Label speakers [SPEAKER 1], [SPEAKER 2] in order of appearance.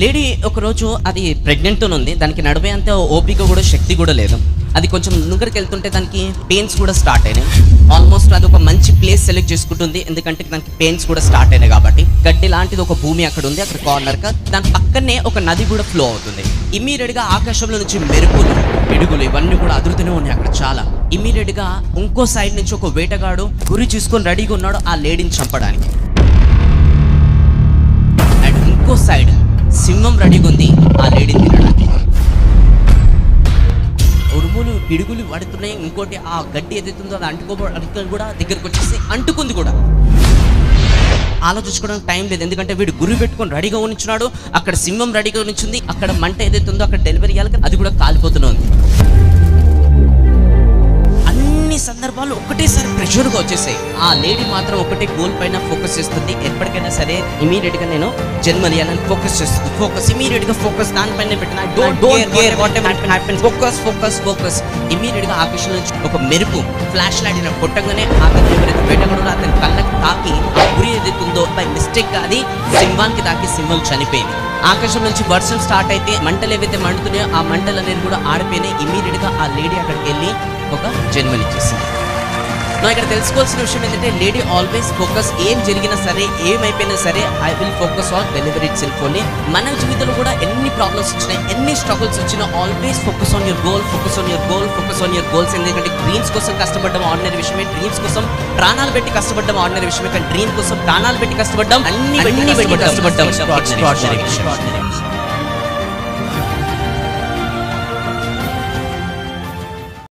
[SPEAKER 1] lady ఒక రోజు అది ప్రెగ్నెంట్ ఉంది దానికి నడిపే అంత ఓపిక కూడా శక్తి కూడా లేదు అది కొంచెం ముందరికి వెళ్తుంటే దానికి పెయిన్స్ కూడా స్టార్ట్ అయినాయి ఆల్మోస్ట్ అది ఒక మంచి ప్లేస్ సెలెక్ట్ చేసుకుంటుంది ఎందుకంటే దానికి పెయిన్స్ కూడా స్టార్ట్ అయినాయి కాబట్టి గడ్డి లాంటిది ఒక భూమి అక్కడ ఉంది అక్కడ కార్నర్ గా దాని పక్కనే ఒక నది కూడా ఫ్లో అవుతుంది ఇమీడియట్ గా ఆకాశంలో నుంచి మెరుపులు పిడుగులు ఇవన్నీ కూడా అదురుతూనే ఉన్నాయి అక్కడ చాలా ఇమీడియట్ గా ఇంకో సైడ్ నుంచి ఒక వేటగాడు గురి చూసుకొని రెడీగా ఉన్నాడు ఆ లేడీని చంపడానికి అండ్ ఇంకో సైడ్ సింహం రెడీగా ఉంది ఆ లేడీని తినడానికి ఉరుములు పిడుగులు పడుతున్నాయి ఇంకోటి ఆ గడ్డి ఏదైతుందో అది అంటుకో అంటుకొని కూడా దగ్గరికి వచ్చేసి అంటుకుంది కూడా ఆలోచించుకోవడానికి టైం లేదు ఎందుకంటే వీడు గురి పెట్టుకొని రెడీగా ఉంచున్నాడు అక్కడ సింహం రెడీగా ఉంచుంది అక్కడ మంట ఏదైతే ఉందో అక్కడ డెలివరీ ఇవ్వాలి అది కూడా కాలిపోతూనే ఉంది అన్ని సందర్భాలు ఒకటేసారి ప్రెషర్గా వచ్చేసాయి ఆ లేడీ మాత్రం ఒకటే గోల్ పైన ఫోకస్ చేస్తుంది ఎప్పటికైనా సరే ఇమీడియట్ గా నేను జన్మనియాలని ఫోకస్ చేస్తుంది ఫోకస్ ఇమీడియట్ గా ఫోకస్ దానిపైన పెట్టిన don't don't care whatever happen focus focus focus immediate గా ఆకాశం నుంచి ఒక మెరుపు ఫ్లాష్ లైట్ ఇలా కొట్టగానే అతను ఎవరైతే వేటగాడో అతని కళ్ళకి తాకి ఆ గురి ఏదైతే ఉందో బై మిస్టేక్ గా అది సింహానికి తాకి సింహం చనిపోయింది ఆకాశం నుంచి వర్షం స్టార్ట్ అయితే మంటలు ఏవైతే మండుతున్నాయో ఆ మంటలు అనేది కూడా ఆడిపోయినాయి ఇమీడియట్ గా ఆ లేడీ అక్కడికి వెళ్ళి ఒక జన్మనిచ్చేసింది నా ఇక్కడ తెలుసుకోవాల్సిన విషయం ఏంటంటే లేడీ ఆల్వేస్ ఫోకస్ ఏం జరిగినా సరే ఏమైపోయినా సరే I will focus on delivery itself only మన జీవితంలో కూడా ఎన్ని ప్రాబ్లమ్స్ వచ్చినాయి ఎన్ని స్ట్రగుల్స్ వచ్చినా always focus on your goal focus on your goal focus on your goals ఎందుకంటే డ్రీమ్స్ కోసం కష్టపడడం ఆర్డినరీ విషయమే డ్రీమ్స్ కోసం ప్రాణాలు పెట్టి కష్టపడడం ఆర్డినరీ విషయమే కానీ డ్రీమ్ కోసం ప్రాణాలు పెట్టి కష్టపడడం అన్ని పెట్టి కష్టపడడం extraordinary విషయం